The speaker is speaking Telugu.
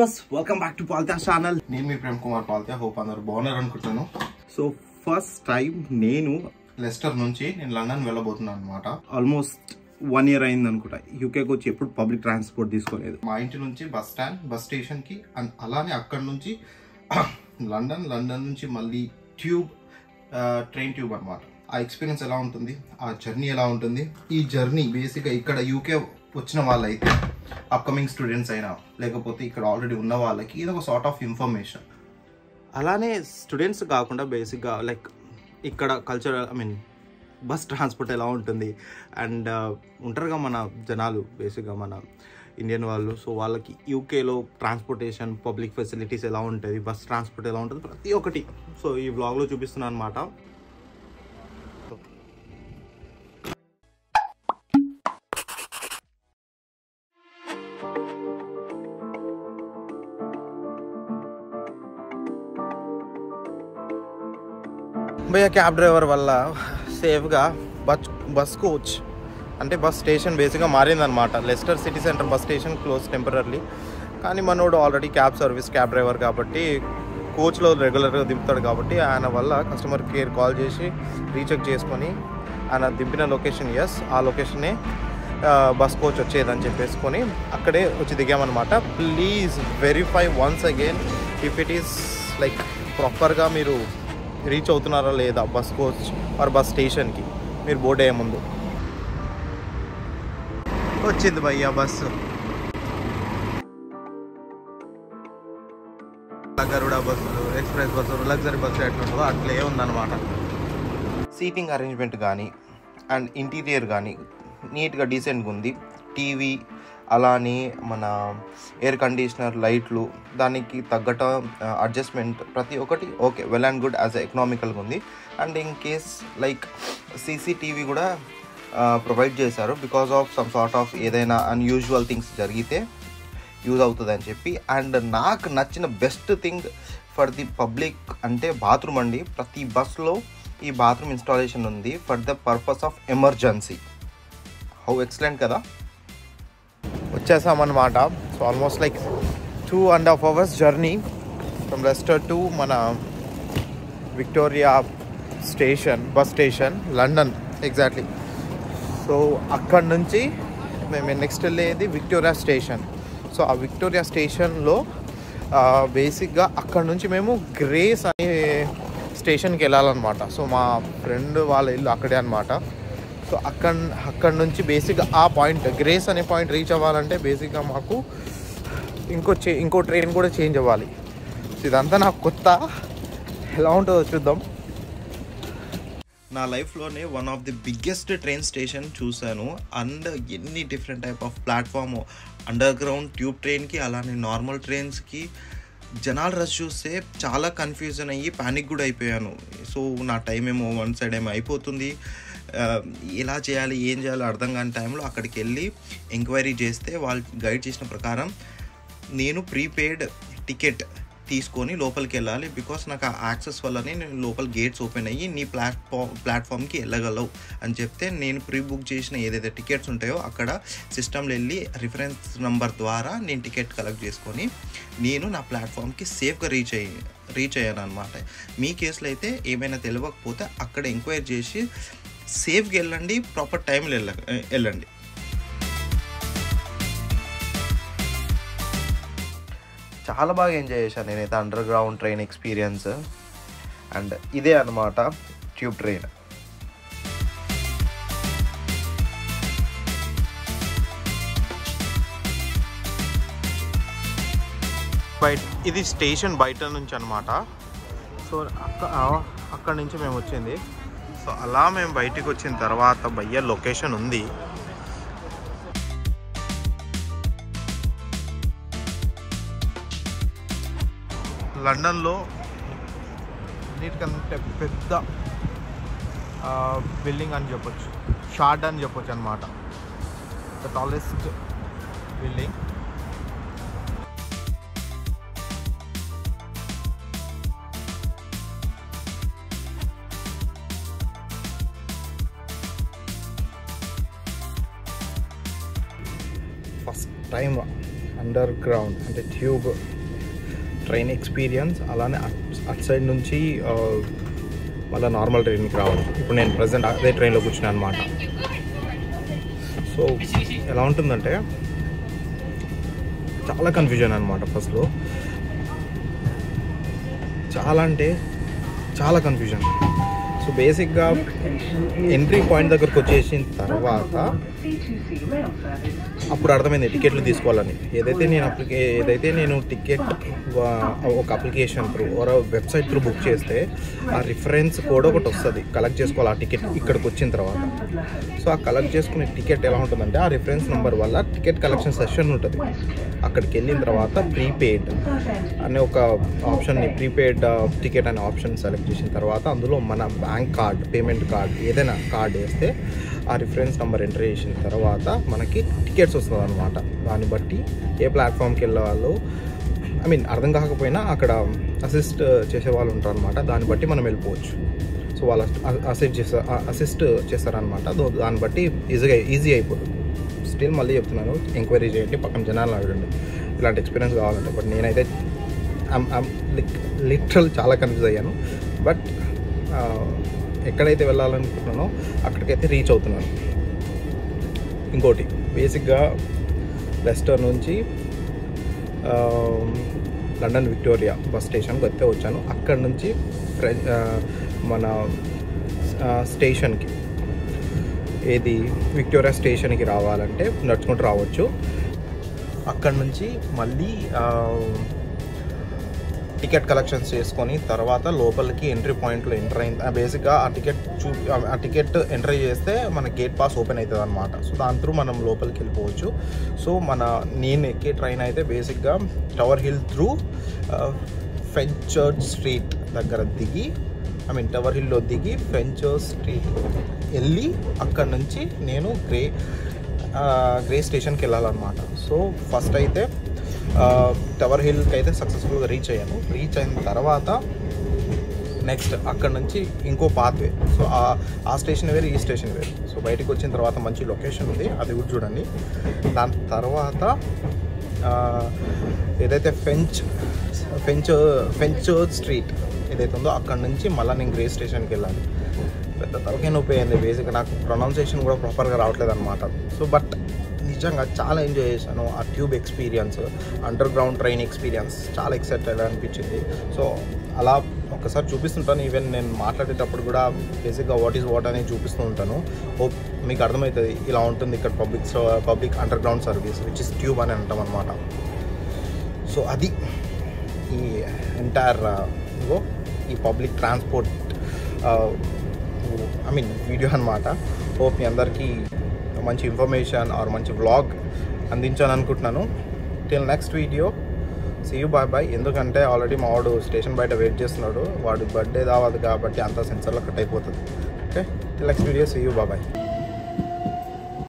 viewers welcome back to Palta channel నేను మీ ప్రేమ్ కుమార్ పాల్తే హోప్ అందరు బాగున్నారు అనుకుంటున్నాను సో ఫస్ట్ టైం నేను లెస్టర్ నుంచి నేను లండన్ వెళ్ళబోతున్నాను అనమాట ఆల్మోస్ట్ వన్ ఇయర్ అయింది అనుకుంటా యూకేకి వచ్చి ఎప్పుడు పబ్లిక్ ట్రాన్స్పోర్ట్ తీసుకోలేదు మా ఇంటి నుంచి బస్ స్టాండ్ బస్ స్టేషన్ కి అండ్ అలానే అక్కడి నుంచి లండన్ లండన్ నుంచి మళ్ళీ ట్యూబ్ ట్రైన్ ట్యూబ్ అనమాట ఆ ఎక్స్పీరియన్స్ ఎలా ఉంటుంది ఆ జర్నీ ఎలా ఉంటుంది ఈ జర్నీ బేసిక్గా ఇక్కడ యూకే వచ్చిన వాళ్ళైతే అప్కమింగ్ స్టూడెంట్స్ అయినా లేకపోతే ఇక్కడ ఆల్రెడీ ఉన్న వాళ్ళకి ఇది ఒక సార్ట్ ఆఫ్ ఇన్ఫర్మేషన్ అలానే స్టూడెంట్స్ కాకుండా బేసిక్గా లైక్ ఇక్కడ culture I mean bus transport ఎలా ఉంటుంది అండ్ ఉంటారుగా మన జనాలు బేసిక్గా మన ఇండియన్ వాళ్ళు సో వాళ్ళకి యూకేలో ట్రాన్స్పోర్టేషన్ పబ్లిక్ ఫెసిలిటీస్ ఎలా ఉంటుంది బస్ ట్రాన్స్పోర్ట్ ఎలా ఉంటుంది ప్రతి ఒక్కటి సో ఈ వ్లాగ్లో చూపిస్తున్నాను అనమాట భయ్య క్యాబ్ డ్రైవర్ వల్ల సేఫ్గా బస్ బస్ కోచ్ అంటే బస్ స్టేషన్ బేసిక్గా మారిందనమాట Leicester city centre bus station close temporary కానీ మనోడు already cab service cab driver కాబట్టి కోచ్లో రెగ్యులర్గా దింపుతాడు కాబట్టి ఆయన వల్ల కస్టమర్ కేర్ కాల్ చేసి రీచెక్ చేసుకొని ఆయన దింపిన లొకేషన్ ఎస్ ఆ లొకేషనే బస్ కోచ్ వచ్చేదని చెప్పేసుకొని అక్కడే వచ్చి దిగామన్నమాట please verify once again if it is like ప్రాపర్గా మీరు రీచ్ అవుతున్నారా లేదా బస్ కోచ్ ఆర్ బస్ స్టేషన్కి మీరు బోర్డ్ అయ్యే ముందు వచ్చింది భయ్యా బస్సు గరుడ బస్సులు ఎక్స్ప్రెస్ బస్సులు లగ్జరీ బస్సు ఎట్లుంటుందో అట్లే ఉందన్నమాట సీటింగ్ అరేంజ్మెంట్ కానీ అండ్ ఇంటీరియర్ కానీ నీట్గా డీసెంట్గా ఉంది టీవీ అలానే మన ఎయిర్ కండిషనర్ లైట్లు దానికి తగ్గట అడ్జస్ట్మెంట్ ప్రతి ఒక్కటి okay well and good as ఎకనామికల్గా ఉంది and in case like CCTV కూడా ప్రొవైడ్ చేశారు because of some sort of ఏదైనా అన్యూజువల్ థింగ్స్ జరిగితే యూజ్ అవుతుంది అని చెప్పి అండ్ నాకు నచ్చిన best thing for the public అంటే బాత్రూమ్ అండి ప్రతి బస్లో ఈ బాత్రూమ్ ఇన్స్టాలేషన్ ఉంది for the purpose of emergency how excellent కదా వచ్చేసామన్నమాట so almost like two and half hours journey from Leicester to మన Victoria station bus station London exactly so అక్కడ నుంచి మేము నెక్స్ట్ వెళ్ళేది విక్టోరియా స్టేషన్ సో ఆ విక్టోరియా స్టేషన్లో బేసిక్గా అక్కడ నుంచి మేము గ్రేస్ అనే స్టేషన్కి వెళ్ళాలన్నమాట సో మా ఫ్రెండ్ వాళ్ళ ఇల్లు అక్కడే అనమాట సో అక్కడ అక్కడ నుంచి బేసిక్గా ఆ పాయింట్ గ్రేస్ అనే పాయింట్ రీచ్ అవ్వాలంటే బేసిక్గా మాకు ఇంకో చే ఇంకో ట్రైన్ కూడా చేంజ్ అవ్వాలి సో ఇదంతా నాకు కొత్త ఎలా ఉంటుందో చూద్దాం నా లైఫ్లోనే one of the biggest train station చూశాను అండ్ ఎన్ని different type of platform underground tube ట్రైన్కి అలానే నార్మల్ ట్రైన్స్కి జనాలు రష్ చూస్తే చాలా కన్ఫ్యూజన్ అయ్యి ప్యానిక్ కూడా అయిపోయాను సో నా టైం ఏమో వన్ సైడ్ ఏమో అయిపోతుంది ఎలా చేయాలి ఏం చేయాలో అర్థం కాని టైంలో అక్కడికి వెళ్ళి ఎంక్వైరీ చేస్తే వాళ్ళు గైడ్ చేసిన ప్రకారం నేను ప్రీపెయిడ్ టికెట్ తీసుకొని లోపలికి వెళ్ళాలి బికాస్ నాకు ఆ యాక్సెస్ వల్లనే నేను లోపల గేట్స్ ఓపెన్ అయ్యి నీ ప్లాట్ఫామ్ ప్లాట్ఫామ్కి వెళ్ళగలవు అని చెప్తే నేను ప్రీ బుక్ చేసిన ఏదైతే టికెట్స్ ఉంటాయో అక్కడ సిస్టంలో వెళ్ళి రిఫరెన్స్ నెంబర్ ద్వారా నేను టికెట్ కలెక్ట్ చేసుకొని నేను నా ప్లాట్ఫామ్కి సేఫ్గా రీచ్ అయ్యి రీచ్ అయ్యాను అనమాట మీ కేసులో అయితే ఏమైనా తెలియకపోతే అక్కడ ఎంక్వైరీ చేసి సేఫ్గా వెళ్ళండి ప్రాపర్ టైంలో వెళ్ళ వెళ్ళండి చాలా బాగా ఎంజాయ్ చేశాను నేనైతే underground train experience and ఇదే అనమాట ట్యూబ్ ట్రైన్ బయట ఇది స్టేషన్ బయట నుంచి అనమాట సో అక్క అక్కడ నుంచి మేము వచ్చింది సో అలా మేము బయటికి వచ్చిన తర్వాత భయ్య లొకేషన్ ఉంది లండన్లో అన్నిటికంటే పెద్ద బిల్డింగ్ అని చెప్పొచ్చు షార్ట్ అని చెప్పొచ్చు అనమాట the tallest building first time underground అంటే ట్యూబ్ ట్రైన్ ఎక్స్పీరియన్స్ అలానే అట్- అటు సైడ్ నుంచి ఆ, మళ్ళీ నార్మల్ ట్రైన్కి రావడం ఇప్పుడు నేను ప్రజెంట్ అదే ట్రైన్లో కూర్చున్నాను అనమాట సో ఎలా ఉంటుందంటే చాలా కన్ఫ్యూజన్ అనమాట ఫస్ట్లో చాలా అంటే చాలా కన్ఫ్యూజన్ సో బేసిక్గా ఎంట్రీ పాయింట్ దగ్గరకు వచ్చేసిన తర్వాత అప్పుడు అర్థమైంది టికెట్లు తీసుకోవాలని ఏదైతే నేను అప్లికే ఏదైతే నేను టికెట్ ఒక అప్లికేషన్ త్రూ ఒక వెబ్సైట్ త్రూ బుక్ చేస్తే ఆ రిఫరెన్స్ కోడ్ ఒకటి వస్తుంది కలెక్ట్ చేసుకోవాలి ఆ టికెట్ ఇక్కడికి వచ్చిన తర్వాత సో ఆ కలెక్ట్ చేసుకునే టికెట్ ఎలా ఉంటుందంటే ఆ రిఫరెన్స్ నెంబర్ వల్ల టికెట్ కలెక్షన్ సెషన్ ఉంటుంది అక్కడికి వెళ్ళిన తర్వాత ప్రీపెయిడ్ అనే ఒక ఆప్షన్ని ప్రీపెయిడ్ టికెట్ అనే ఆప్షన్ సెలెక్ట్ చేసిన తర్వాత అందులో మన బ్యాంక్ కార్డ్ పేమెంట్ కార్డ్ ఏదైనా కార్డ్ వేస్తే ఆ రిఫరెన్స్ నెంబర్ ఎంటర్ చేసిన తర్వాత మనకి టికెట్స్ వస్తుంది అనమాట దాన్ని బట్టి ఏ ప్లాట్ఫామ్కి వెళ్ళే వాళ్ళు ఐ మీన్ అర్థం కాకపోయినా అక్కడ అసిస్ట్ చేసే వాళ్ళు ఉంటారు అనమాట దాన్ని బట్టి మనం వెళ్ళిపోవచ్చు సో వాళ్ళు అసిస్ట్ చేస్తారు అసిస్ట్ చేస్తారనమాట దో- దాన్ని బట్టి ఈజీగా ఈజీ అయిపోతుంది స్టిల్ మళ్ళీ చెప్తున్నాను ఎంక్వైరీ చేయండి పక్కన జనాలు అడగండి ఇలాంటి ఎక్స్పీరియన్స్ కావాలంటే బట్ నేనైతే లిటరల్ చాలా కన్ఫ్యూజ్ అయ్యాను బట్ ఎక్కడైతే వెళ్ళాలనుకుంటున్నానో అక్కడికైతే రీచ్ అవుతున్నాను ఇంకోటి బేసిక్గా లెస్టర్ నుంచి ఆ, లండన్ విక్టోరియా బస్ స్టేషన్కి వస్తే వచ్చాను అక్కడ నుంచి ఫ్రె ఆ, మన ఆ, స్టేషన్కి ఏది విక్టోరియా స్టేషన్కి రావాలంటే నడుచుకుంటూ రావచ్చు అక్కడ నుంచి మళ్ళీ ఆ, టికెట్ కలెక్షన్స్ చేసుకొని తర్వాత లోపలికి ఎంట్రీ పాయింట్లో ఎంటర్ అయిన బేసిక్గా ఆ టికెట్ చూ ఆ టికెట్ ఎంట్రీ చేస్తే మన గేట్ పాస్ ఓపెన్ అవుతుంది అనమాట సో దాని త్రూ మనం లోపలికి వెళ్ళిపోవచ్చు సో మన నేను ఎక్కే ట్రైన్ అయితే బేసిక్గా Tower Hill through French Church Street దగ్గర దిగి ఐ మీన్ టవర్ హిల్లో దిగి ఫ్రెంచ్ చర్చ్ స్ట్రీట్ వెళ్ళి అక్కడ నుంచి నేను గ్రే ఆ, గ్రే స్టేషన్కి వెళ్ళాలన్నమాట సో ఫస్ట్ అయితే ఆ, టవర్ హిల్కి అయితే సక్సెస్ఫుల్గా రీచ్ అయ్యాను రీచ్ అయిన తర్వాత నెక్స్ట్ అక్కడ నుంచి ఇంకో పాత్వే సో ఆ- ఆ స్టేషన్ వేరు ఈ స్టేషన్ వేరు సో బయటకు వచ్చిన తర్వాత మంచి లొకేషన్ ఉంది అది కూడా చూడండి దాని తర్వాత ఆ, ఏదైతే ఫెంచ్ ఫెంచ్ ఫెంచ్ స్ట్రీట్ ఏదైతే ఉందో అక్కడ నుంచి మళ్ళీ నేను గ్రే స్టేషన్కి వెళ్ళాలి పెద్ద తలకే నొప్పి అయింది బేసిక్గా నాకు ప్రొనౌన్సియేషన్ కూడా ప్రాపర్గా రావట్లేదు అనమాట సో బట్ నిజంగా చాలా ఎంజాయ్ చేశాను ఆ tube experience underground train experience చాలా ఎక్సైటెడ్ అనిపించింది సో అలా ఒకసారి చూపిస్తుంటాను ఈవెన్ నేను మాట్లాడేటప్పుడు కూడా బేసిక్గా వాట్ ఈస్ వాట్ అనేది చూపిస్తూ ఉంటాను హోప్ మీకు అర్థమవుతుంది ఇలా ఉంటుంది ఇక్కడ public public underground service which is tube అని అంటాం అనమాట సో అది ఈ ఎంటైర్ ఇగో ఈ public transport I mean video అనమాట హోప్ మీ అందరికీ మంచి ఇన్ఫర్మేషన్ ఆర్ మంచి వ్లాగ్ అందించాను అనుకుంటున్నాను till next video see you bye bye ఎందుకంటే ఆల్రెడీ మా వాడు స్టేషన్ బయట వెయిట్ చేస్తున్నాడు వాడు బర్త్డే దావదు కాబట్టి అంతా సెన్సర్లో కట్ అయిపోతుంది okay till next video see you bye bye